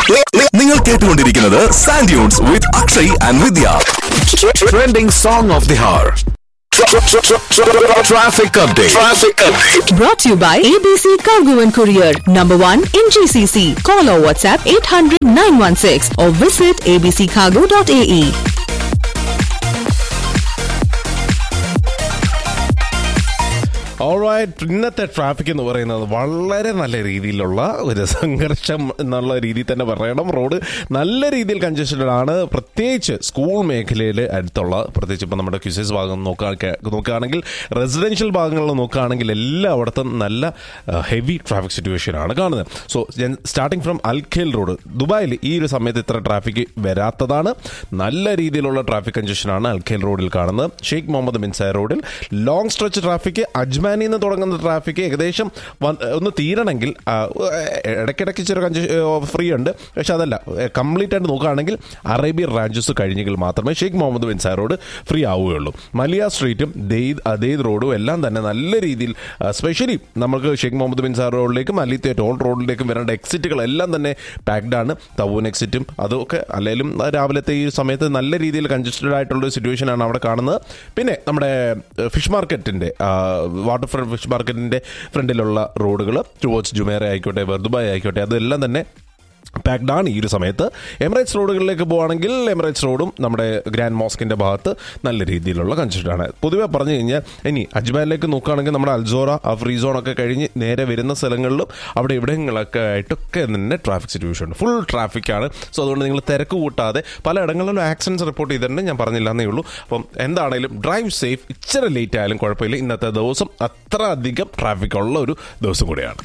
നിങ്ങൾ കേട്ടുകൊണ്ടിരിക്കുന്നത് Sandunes with Akshay and Vidya trending song of the hour traffic update traffic update Brought to you by ABC Cargo and Courier, number one in GCC. Call or WhatsApp 800 916 or visit abccargo.ae. Alright ഇന്നത്തെ traffic എന്ന് പറയുന്നത് വളരെ നല്ല രീതിയിലുള്ള ഒരു സംഘർഷം എന്നുള്ള രീതിയിൽ തന്നെ പറയണം റോഡ് നല്ല രീതിയിൽ കൺജസ്റ്റഡ് ആണ് പ്രത്യേകിച്ച് സ്കൂൾ മേഖലയിൽ അടുത്തുള്ള പ്രത്യേകിച്ച് ഇപ്പം നമ്മുടെ ക്യൂസൈസ് ഭാഗം നോക്കാ നോക്കുകയാണെങ്കിൽ റെസിഡൻഷ്യൽ ഭാഗങ്ങളിൽ നോക്കുകയാണെങ്കിൽ എല്ലായിടത്തും നല്ല ഹെവി ട്രാഫിക് സിറ്റുവേഷൻ ആണ് കാണുന്നത് so starting from Al Khail road ദുബായിൽ ഈ ഒരു സമയത്ത് ഇത്ര ട്രാഫിക് വരാത്തതാണ് നല്ല രീതിയിലുള്ള ട്രാഫിക് കൺജഷൻ ആണ് അൽഖേൽ റോഡിൽ കാണുന്നത് ഷെയ്ഖ് മുഹമ്മദ് ബിൻസായ റോഡിൽ ലോങ് സ്ട്രെച്ച് ട്രാഫിക് അജ്മാനിൽ നിന്ന് തുടങ്ങുന്ന ട്രാഫിക് ഏകദേശം വന്ന് ഒന്ന് തീരണമെങ്കിൽ ആ, ഇടയ്ക്കിടയ്ക്ക് ചെറിയ കൺജ ഫ്രീ ഉണ്ട് പക്ഷെ അതല്ല കംപ്ലീറ്റ് ആയിട്ട് നോക്കുകയാണെങ്കിൽ അറേബ്യൻ റാഞ്ചസ് കഴിഞ്ഞെങ്കിൽ മാത്രമേ Sheikh Mohammed bin Zayed road free ആവുകയുള്ളൂ മലിയ സ്ട്രീറ്റും ദെയ്ദ് അദേദ് റോഡും എല്ലാം തന്നെ നല്ല രീതിയിൽ സ്പെഷ്യലി നമുക്ക് ഷെയ്ഖ് മുഹമ്മദ് ബിൻസാർ റോഡിലേക്കും അലിത്തെ ടോൾ റോഡിലേക്കും വരേണ്ട എക്സിറ്റുകൾ എല്ലാം തന്നെ പാക്ഡ് ആണ് തവൂൻ എക്സിറ്റും അതൊക്കെ അല്ലെങ്കിലും രാവിലത്തെ ഈ സമയത്ത് നല്ല രീതിയിൽ കൺജസ്റ്റഡ് ആയിട്ടുള്ള ഒരു സിറ്റുവേഷൻ ആണ് അവിടെ കാണുന്നത് പിന്നെ നമ്മുടെ ഫിഷ് മാർക്കറ്റിന്റെ വാട്ടർ ഫ്രണ്ട് ഫിഷ് മാർക്കറ്റിന്റെ ഫ്രണ്ടിലുള്ള റോഡുകൾ ടുവേർഡ്സ് ജുമേറ ആയിക്കോട്ടെ വെർദുബായ് ആയിക്കോട്ടെ അതെല്ലാം തന്നെ പാക്ഡ് ആണ് ഈ ഒരു സമയത്ത് എമിറേറ്റ്സ് റോഡുകളിലേക്ക് പോവുകയാണെങ്കിൽ എമിറേറ്റ്സ് റോഡും നമ്മുടെ ഗ്രാൻഡ് മോസ്കിന്റെ ഭാഗത്ത് നല്ല രീതിയിലുള്ള കൺജസ്റ്റഡ് ആണ് പൊതുവെ പറഞ്ഞു കഴിഞ്ഞാൽ ഇനി അജ്മാനിലേക്ക് നോക്കുകയാണെങ്കിൽ നമ്മുടെ അൽസോറ ആ ഫ്രീ സോൺ ഒക്കെ കഴിഞ്ഞ് നേരെ വരുന്ന സ്ഥലങ്ങളിലും അവിടെ ഇവിടങ്ങളൊക്കെ ആയിട്ടൊക്കെ തന്നെ ട്രാഫിക് സിറ്റുവേഷൻ ഉണ്ട് ഫുൾ ട്രാഫിക് ആണ് സോ അതുകൊണ്ട് നിങ്ങൾ തിരക്ക് കൂട്ടാതെ പല ഇടങ്ങളിലും ആക്സിഡൻസ് റിപ്പോർട്ട് ചെയ്തിട്ടുണ്ട് ഞാൻ പറഞ്ഞില്ല എന്നേ ഉള്ളൂ അപ്പം എന്താണെങ്കിലും ഡ്രൈവ് സേഫ് ഇച്ചിരി ലേറ്റ് ആയാലും കുഴപ്പമില്ല ഇന്നത്തെ ദിവസം അത്ര അധികം ട്രാഫിക് ഉള്ള ഒരു ദിവസം കൂടിയാണ്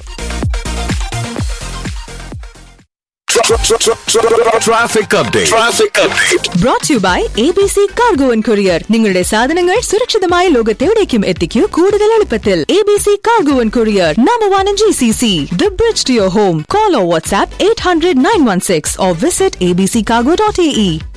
traffic update traffic update Brought to you by ABC Cargo and Courier. നിങ്ങളുടെ സാധനങ്ങൾ സുരക്ഷിതമായ ലോകത്തെവിടേക്കും എത്തിക്കൂ കൂടുതൽ എളുപ്പത്തിൽ ABC Cargo and Courier, number one in GCC. The bridge to your home. Call or WhatsApp 800 916 or visit abccargo.ae.